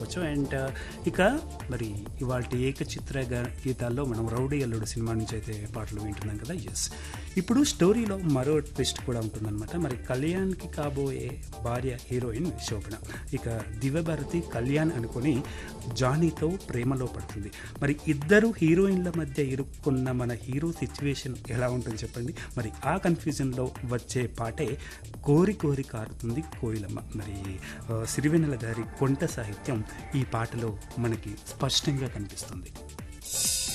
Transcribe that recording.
చెప్పుకోవచ్చు అండ్ ఇక మరి ఇవాళ ఏకచిత్ర గ- గీతాల్లో మనం రౌడీ అల్లుడు సినిమా నుంచి అయితే పాటలు వింటున్నాం కదా ఎస్ ఇప్పుడు స్టోరీలో మరో ట్విస్ట్ కూడా ఉంటుందన్నమాట మరి కళ్యాణ్కి కాబోయే భార్య హీరోయిన్ శోభన ఇక దివ్యభారతి కళ్యాణ్ అనుకొని జానీతో ప్రేమలో పడుతుంది మరి ఇద్దరు హీరోయిన్ల మధ్య ఇరుక్కున్న మన హీరో సిచ్యువేషన్ ఎలా ఉంటుంది చెప్పండి మరి ఆ కన్ఫ్యూజన్లో వచ్చే పాటే కోరి కోరి కారుతుంది కోయిలమ్మ మరి ఆ, సిరివెన్నెల గారి కొంట సాహిత్యం ఈ పాటలో మనకి స్పష్టంగా కనిపిస్తుంది